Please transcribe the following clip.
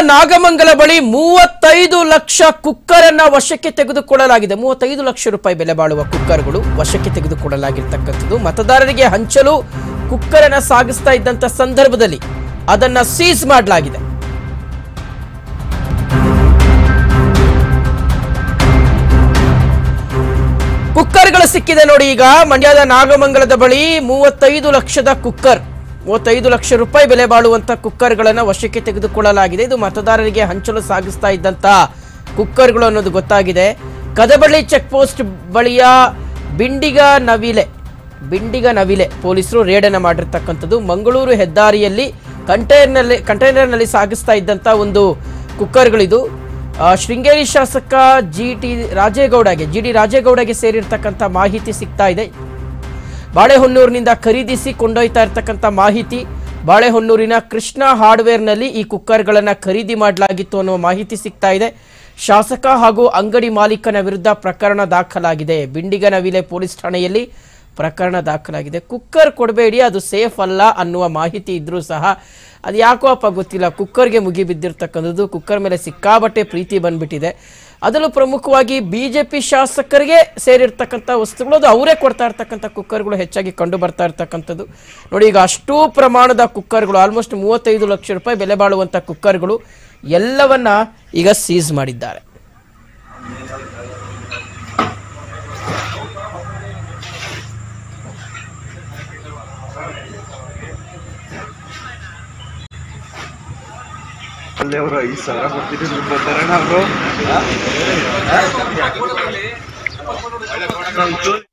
ನಾಗಮಂಗಲ ಬಳಿ ಮೂವತ್ತೈದು ಲಕ್ಷ ಕುಕ್ಕರ್ ಅನ್ನ ವಶಕ್ಕೆ ತೆಗೆದುಕೊಳ್ಳಲಾಗಿದೆ ಮೂವತ್ತೈದು ಲಕ್ಷ ರೂಪಾಯಿ ಬೆಲೆ ಬಾಳುವ ಕುಕ್ಕರ್ಗಳು ವಶಕ್ಕೆ ತೆಗೆದುಕೊಳ್ಳಲಾಗಿರ್ತಕ್ಕಂಥದ್ದು ಮತದಾರರಿಗೆ ಹಂಚಲು ಕುಕ್ಕರ್ ಅನ್ನ ಸಾಗಿಸ್ತಾ ಇದ್ದಂತ ಸಂದರ್ಭದಲ್ಲಿ ಅದನ್ನ ಸೀಸ್ ಮಾಡಲಾಗಿದೆ ಕುಕ್ಕರ್ಗಳು ಸಿಕ್ಕಿದೆ ನೋಡಿ ಈಗ ಮಂಡ್ಯದ ನಾಗಮಂಗಲದ ಬಳಿ ಮೂವತ್ತೈದು ಲಕ್ಷದ ಕುಕ್ಕರ್ ಮೂವತ್ತೈದು ಲಕ್ಷ ರೂಪಾಯಿ ಬೆಲೆ ಬಾಳುವಂತ ಕುಕ್ಕರ್ಗಳನ್ನು ವಶಕ್ಕೆ ತೆಗೆದುಕೊಳ್ಳಲಾಗಿದೆ ಇದು ಮತದಾರರಿಗೆ ಹಂಚಲು ಸಾಗಿಸ್ತಾ ಇದ್ದಂತ ಕುಕ್ಕರ್ಗಳು ಅನ್ನೋದು ಗೊತ್ತಾಗಿದೆ ಕದಬಳ್ಳಿ ಚೆಕ್ ಪೋಸ್ಟ್ ಬಳಿಯ ಬಿಂಡಿಗ ನವಿಲೆ ಬಿಂಡಿಗ ನವಿಲೆ ಪೊಲೀಸರು ರೇಡನ್ನು ಮಾಡಿರ್ತಕ್ಕಂಥದ್ದು ಮಂಗಳೂರು ಹೆದ್ದಾರಿಯಲ್ಲಿ ಕಂಟೈನರ್ನಲ್ಲಿ ಕಂಟೈನರ್ನಲ್ಲಿ ಸಾಗಿಸ್ತಾ ಇದ್ದಂಥ ಒಂದು ಕುಕ್ಕರ್ಗಳಿದು ಆ, ಶೃಂಗೇರಿ ಶಾಸಕ ಜಿ ಟಿ ರಾಜೇಗೌಡಗೆ ಜಿ ಡಿ ರಾಜೇಗೌಡಗೆ ಸೇರಿರ್ತಕ್ಕಂಥ ಮಾಹಿತಿ ಸಿಗ್ತಾ ಇದೆ ಬಾಳೆಹೊನ್ನೂರಿನಿಂದ ಖರೀದಿಸಿ ಕೊಂಡೊಯ್ತಾ ಇರ್ತಕ್ಕಂಥ ಮಾಹಿತಿ ಬಾಳೆಹೊನ್ನೂರಿನ ಕೃಷ್ಣ ಹಾರ್ಡ್ವೇರ್ನಲ್ಲಿ ಈ ಕುಕ್ಕರ್ಗಳನ್ನು ಖರೀದಿ ಮಾಡಲಾಗಿತ್ತು ಅನ್ನುವ ಮಾಹಿತಿ ಸಿಗ್ತಾ ಇದೆ ಶಾಸಕ ಹಾಗೂ ಅಂಗಡಿ ಮಾಲೀಕನ ವಿರುದ್ಧ ಪ್ರಕರಣ ದಾಖಲಾಗಿದೆ ಬಿಂಡಿಗನವಿಲೆ ಪೊಲೀಸ್ ಠಾಣೆಯಲ್ಲಿ ಪ್ರಕರಣ ದಾಖಲಾಗಿದೆ ಕುಕ್ಕರ್ ಕೊಡಬೇಡಿ ಅದು ಸೇಫ್ ಅಲ್ಲ ಅನ್ನುವ ಮಾಹಿತಿ ಇದ್ರೂ ಸಹ ಅದು ಯಾಕೋ ಅಪ್ಪ ಗೊತ್ತಿಲ್ಲ ಕುಕ್ಕರ್ಗೆ ಮುಗಿ ಬಿದ್ದಿರ್ತಕ್ಕಂಥದ್ದು ಕುಕ್ಕರ್ ಮೇಲೆ ಸಿಕ್ಕಾಬಟ್ಟೆ ಪ್ರೀತಿ ಬಂದ್ಬಿಟ್ಟಿದೆ ಅದರಲ್ಲೂ ಪ್ರಮುಖವಾಗಿ ಬಿ ಜೆ ಪಿ ಶಾಸಕರಿಗೆ ಸೇರಿರ್ತಕ್ಕಂಥ ವಸ್ತುಗಳು ಅದು ಅವರೇ ಕೊಡ್ತಾ ಇರ್ತಕ್ಕಂಥ ಕುಕ್ಕರ್ಗಳು ಹೆಚ್ಚಾಗಿ ಕಂಡು ಬರ್ತಾ ಇರ್ತಕ್ಕಂಥದ್ದು ನೋಡಿ ಈಗ ಅಷ್ಟೂ ಪ್ರಮಾಣದ ಕುಕ್ಕರ್ಗಳು ಆಲ್ಮೋಸ್ಟ್ ಮೂವತ್ತೈದು ಲಕ್ಷ ರೂಪಾಯಿ ಬೆಲೆ ಬಾಳುವಂಥ ಕುಕ್ಕರ್ಗಳು ಎಲ್ಲವನ್ನ ಈಗ ಸೀಸ್ ಮಾಡಿದ್ದಾರೆ ಅಲ್ಲಿ ಅವರು ಐದು ಸಾವಿರ ಕೊಡ್ತಿದ್ರು ದುಡ್ಡು ಬರ್ತಾರಣ್ಣ ಅವರು